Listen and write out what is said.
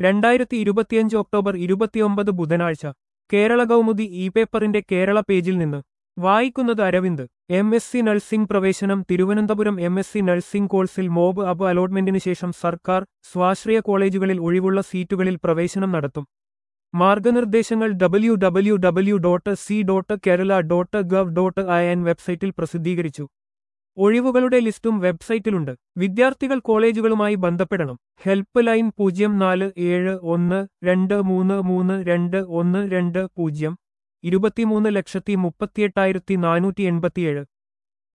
രണ്ടായിരത്തി ഇരുപത്തിയഞ്ച് ഒക്ടോബർ ഇരുപത്തിയൊമ്പത് ബുധനാഴ്ച കേരള കൗമുദി ഇ പേപ്പറിന്റെ കേരള പേജിൽ നിന്ന് വായിക്കുന്നത് Aravind M S C nursing പ്രവേശനം Thiruvananthapuram M S C nursing കോഴ്സിൽ മോബ് അബ് അലോട്ട്മെന്റിന് ശേഷം സർക്കാർ സ്വാശ്രയ കോളേജുകളിൽ ഒഴിവുള്ള സീറ്റുകളിൽ പ്രവേശനം നടത്തും മാർഗനിർദ്ദേശങ്ങൾ W W W dot C dot Kerala dot gov dot I N വെബ്സൈറ്റിൽ പ്രസിദ്ധീകരിച്ചു ഒഴിവുകളുടെ ലിസ്റ്റും വെബ്സൈറ്റിലുണ്ട് വിദ്യാർത്ഥികൾ കോളേജുകളുമായി ബന്ധപ്പെടണം ഹെൽപ്പ് ലൈൻ പൂജ്യം നാല് ഏഴ് ഒന്ന് രണ്ട് മൂന്ന് മൂന്ന് രണ്ട് ഒന്ന് രണ്ട് പൂജ്യം ഇരുപത്തിമൂന്ന് ലക്ഷത്തി മുപ്പത്തിയെട്ടായിരത്തി നാനൂറ്റി എൺപത്തിയേഴ്